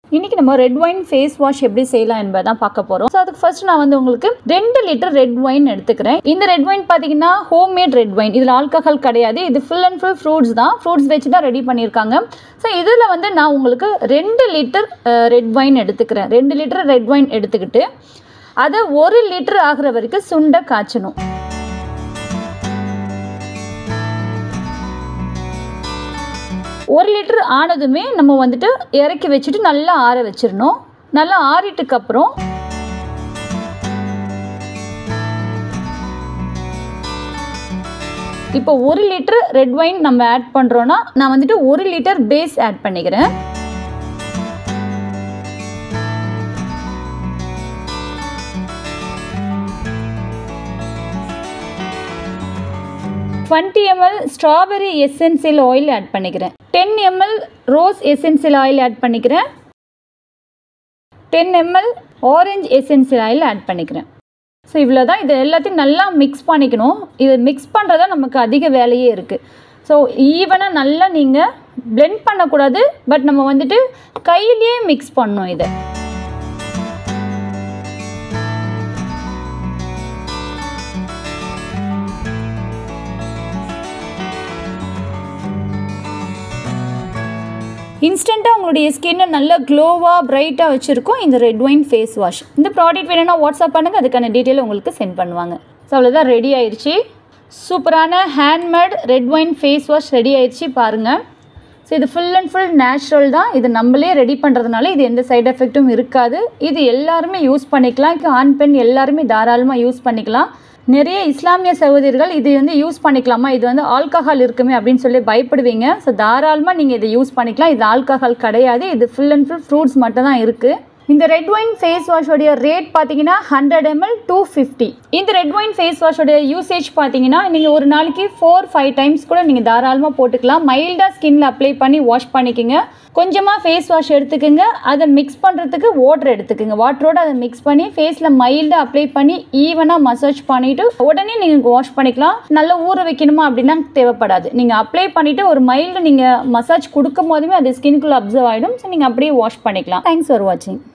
இன்னைக்கு நம்ம red wine face wash எப்படி செய்யலாம் என்பதை தான் பார்க்க போகிறோம் ஸோ அதுக்கு ஃபர்ஸ்ட் நான் வந்து உங்களுக்கு ரெண்டு லிட்டர் ரெட் ஒயின் எடுத்துக்கிறேன் இந்த ரெட் ஒயின் பார்த்தீங்கன்னா ஹோம் மேட் ரெட் ஒயின் இதில் ஆல்கஹால் கிடையாது இது ஃபுல் அண்ட் ஃபுல் ஃப்ரூட்ஸ் தான் ஃப்ரூட்ஸ் வச்சு தான் ரெடி பண்ணியிருக்காங்க ஸோ இதில் வந்து நான் உங்களுக்கு ரெண்டு லிட்டர் ரெட் ஒயின் எடுத்துக்கிறேன் ரெண்டு லிட்டர் ரெட் ஒயின் எடுத்துக்கிட்டு அதை ஒரு லிட்டர் ஆகிற வரைக்கும் சுண்ட காய்ச்சணும் ஒரு லிட்டர் ஆனதுமே நம்ம வந்துட்டு இறக்கி வச்சுட்டு நல்லா ஆற வச்சிடணும் நல்லா ஆறிட்டுக்கு அப்புறம் இப்போ ஒரு லிட்டர் ரெட் ஒயின் நம்ம ஆட் பண்ணுறோன்னா நான் வந்துட்டு ஒரு லிட்டர் பேஸ் ஆட் பண்ணிக்கிறேன் twenty ML strawberry essential oil add பண்ணிக்கிறேன் ten ML rose essential oil add பண்ணிக்கிறேன் ten ML orange essential oil add பண்ணிக்கிறேன் ஸோ இவ்வளோ தான் இது எல்லாத்தையும் நல்லா மிக்ஸ் பண்ணிக்கணும் இது மிக்ஸ் பண்ணுறதா நமக்கு அதிக வேலையே இருக்குது ஸோ ஈவனாக நல்லா நீங்கள் பிளெண்ட் பண்ணக்கூடாது பட் நம்ம வந்துட்டு கையிலேயே மிக்ஸ் பண்ணணும் இதை இன்ஸ்டண்ட்டாக உங்களுடைய ஸ்கின்னை நல்ல க்ளோவாக பிரைட்டாக வச்சுருக்கோம் இந்த ரெட் ஒயின் ஃபேஸ் வாஷ் இந்த ப்ராடக்ட் வேணும்னா வாட்ஸ்அப் பண்ணுங்கள் அதுக்கான டீட்டெயில் உங்களுக்கு சென்ட் பண்ணுவாங்க ஸோ அவ்வளோதான் ரெடி ஆயிடுச்சு சூப்பரான handmade red wine face wash ready ஆயிடுச்சு பாருங்கள் ஸோ இது ஃபுல் அண்ட் ஃபுல் நேச்சுரல் தான் இது நம்மளே ரெடி பண்ணுறதுனால இது எந்த சைட் எஃபெக்ட்டும் இருக்காது இது எல்லாருமே யூஸ் பண்ணிக்கலாம் ஆண் பெண் எல்லாருமே தாராளமாக யூஸ் பண்ணிக்கலாம் நிறைய இஸ்லாமிய சகோதரிகள் இது வந்து யூஸ் பண்ணிக்கலாமா இது வந்து ஆல்கஹால் இருக்குமே அப்படின்னு சொல்லி பயப்படுவீங்க ஸோ தாராளமாக நீங்கள் இதை யூஸ் பண்ணிக்கலாம் இது ஆல்கஹால் கிடையாது இது ஃபுல் அண்ட் ஃபுல் ஃப்ரூட்ஸ் மட்டும் தான் இருக்குது இந்த ரெட் ஒயின் ஃபேஸ் வாஷோடைய ரேட் பார்த்தீங்கன்னா ஹண்ட்ரட் எம்எல் டூ ஃபிஃப்டி இந்த ரெட் ஒயின் ஃபேஸ் வாஷோடைய யூசேஜ் பார்த்தீங்கன்னா நீங்கள் ஒரு நாளைக்கு ஃபோர் ஃபைவ் டைம்ஸ் கூட நீங்கள் தாராளமாக போட்டுக்கலாம் மைல்டாக ஸ்கின்ல அப்ளை பண்ணி வாஷ் பண்ணிக்கோங்க கொஞ்சமாக ஃபேஸ் வாஷ் எடுத்துக்கோங்க அதை மிக்ஸ் பண்ணுறதுக்கு வாட்டர் எடுத்துக்கோங்க வாட்டரோட அதை மிக்ஸ் பண்ணி ஃபேஸில் மைல்டாக அப்ளை பண்ணி ஈவனாக மசாஜ் பண்ணிவிட்டு உடனே நீங்கள் வாஷ் பண்ணிக்கலாம் நல்லா ஊற வைக்கணுமா அப்படின்னா தேவைப்படாது நீங்கள் அப்ளை பண்ணிவிட்டு ஒரு மைல்டு நீங்கள் மசாஜ் கொடுக்கும் போதுமே அது ஸ்கின்குள்ளே அப்சர்வ் ஆகிடும் ஸோ நீங்கள் அப்படியே வாஷ் பண்ணிக்கலாம் தேங்க்ஸ் ஃபார் வாட்சிங்